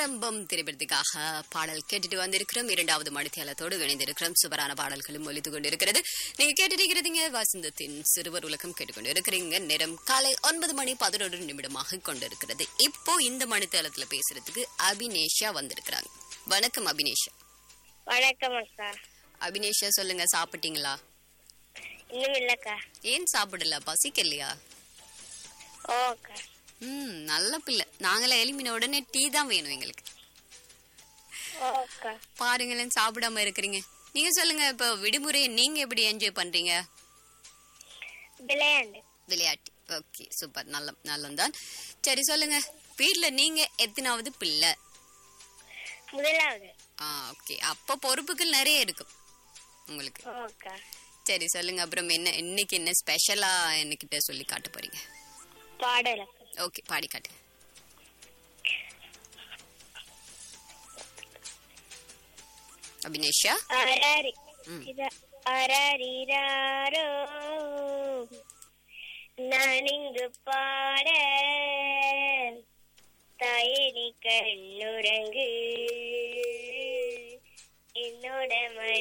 ஆரம்பம் திரைப்படத்துக்காக பாடல் கேட்டுட்டு வந்திருக்கிறோம் இரண்டாவது மணித்தியாலத்தோடு இணைந்திருக்கிறோம் சுவரான பாடல்களும் ஒலித்து கொண்டிருக்கிறது நீங்க கேட்டுட்டு வசந்தத்தின் சிறுவர் உலகம் கேட்டுக்கொண்டு இருக்கிறீங்க நேரம் காலை ஒன்பது மணி பதினொரு நிமிடமாக கொண்டிருக்கிறது இப்போ இந்த மணித்தியாலத்துல பேசுறதுக்கு அபினேஷா வந்திருக்கிறாங்க வணக்கம் அபினேஷா வணக்கம் அக்கா அபினேஷா சொல்லுங்க சாப்பிட்டீங்களா இன்னும் இல்லக்கா ஏன் சாப்பிடல பசிக்கலையா ஓ அக்கா ம் நல்ல பிள்ளை நாங்களே எலிமின உடனே டீ தான் வேணும் எங்களுக்கு ஓ அக்கா பாருங்களேன் சாப்பிடாம இருக்கிறீங்க நீங்க சொல்லுங்க இப்போ விடுமுறையை நீங்க எப்படி என்ஜாய் பண்றீங்க விளையாண்டு விளையாட்டு ஓகே சூப்பர் நல்ல நல்லந்தான் சரி சொல்லுங்க வீட்ல நீங்க எத்தனாவது பிள்ளை முதலாவது ஆ ஓகே அப்ப பொறுப்புகள் நிறைய இருக்கும் உங்களுக்கு ஓ அக்கா சரி சொல்லுங்க அப்புறம் என்ன இன்னைக்கு என்ன ஸ்பெஷலா என்கிட்ட சொல்லி காட்ட போறீங்க பாடல் அக்கா ஓகே பாடி காட்டுங்க அபினேஷா அரரி ம். இது அரரிராரோ நான் இங்கு பாட தாயே நீ கண்ணுறங்கு என்னோட மடி